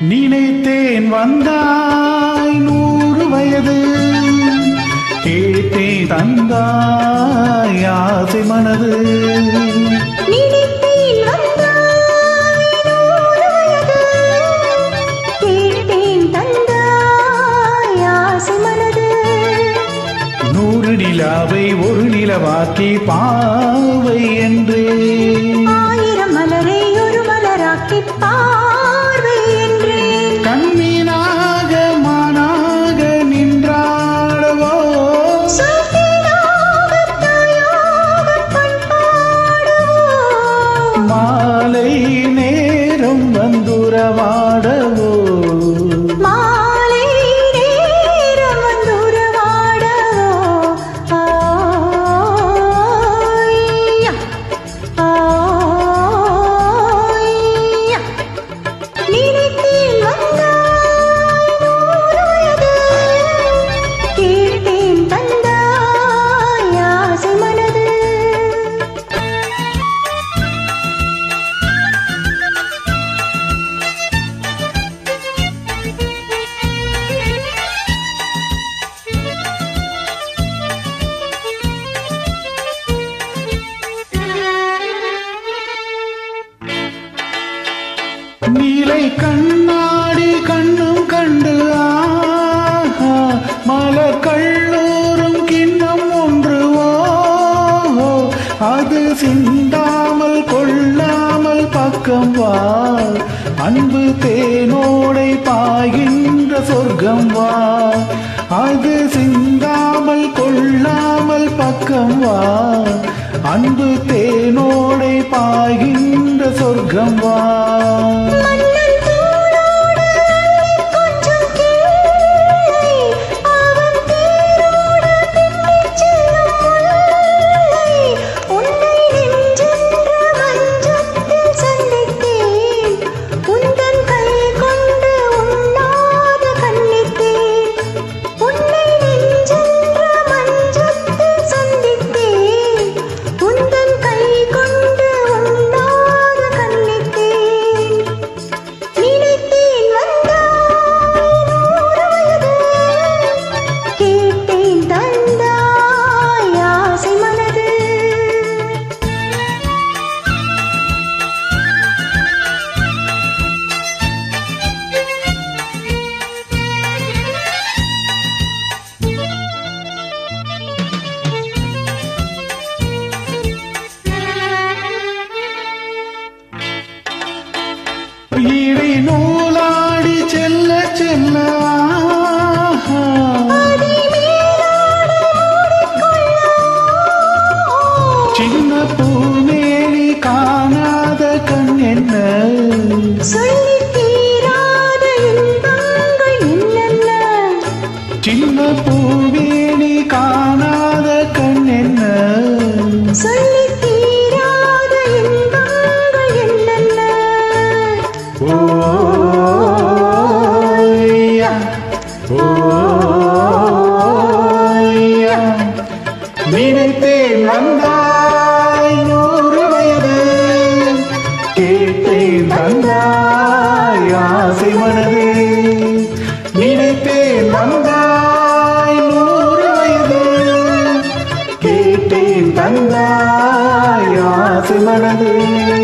நினைத்தேன் வந்தாய் நூறு வயது கேட்டேன் தந்தாய் ஆசை மனது நினைத்தேன் வந்தாய் நூறு வயது. கேட்டேன் தந்தாய் ஆசை மனது. நூறு நிலாவை ஒரு நிலவாக்கி பாவை என்றே ஆயிரம் மலரை ஒரு மலராக்கி பார்வை என்றேன். கண்ணீனாக மானாக நின்றாடவோ சொர்க்கீடாக தாயாக பண்பாடுவோம். மாலை நேரம் வந்துறவாடவோ மாலை நேரம் வந்துறவாடவோ. ஆய்யா, ஆய்யா. நினைத்தேன் வந்தாய் நூறு வயது. கேட்டேன் தந்தாய் ஆசை மனது நீலை கண்ணாடி கண்ணும் கண்டு ஆஹா மலர் கள்ளூரும் கிண்ணம் ஒன்று ஓ அது சிந்தாமல் கொள்ளாமல் பக்கம் வா அன்பு தேனோடை பாய்கின்ற சொர்க்கம் வா அது சிந்தாமல் கொள்ளாமல் பக்கம் வா அன்பு தேனோடை பாய்கின்ற சொர்க்கம் வா மன்னன் தோளோடு கொஞ்சம் கீழே அவன் தேரோடு பின்னிச் செல்லும் முல்லை உன்னை நெஞ்சென்ற மஞ்சத்தில் சந்தித்தேன் உந்தன் கை கொண்டு உண்ணாத கண்ணித்தேன் உன்னை நெஞ்சென்ற மஞ்சத்தில் சந்தித்தேன் உந்தன் கை கொண்டு உண்ணாத கண்ணித்தேன் நினைத்தேன் வந்தாய் நூறு வயது கேட்டேன் தந்தாய் ஆசை மனது ஈடை நூலாடி செல்ல செல்ல ஆஹா. சின்ன பூமேனி காணாத கண் என்ன சொல்லித் தீராத இன்பங்கள் என்னென்ன சின்ன பூமேனி காணாத கண் என்ன சொல்லித் தீராத இன்பங்கள் என்னென்ன ஓய்யா, ஓய்யா. நினைத்தேன் வந்தாய் நூறு வயது கேட்டேன் தந்தாய் ஆசை மனது நினைத்தேன் வந்தாய் நூறு வயது கேட்டேன் தந்தாய் ஆசை மனது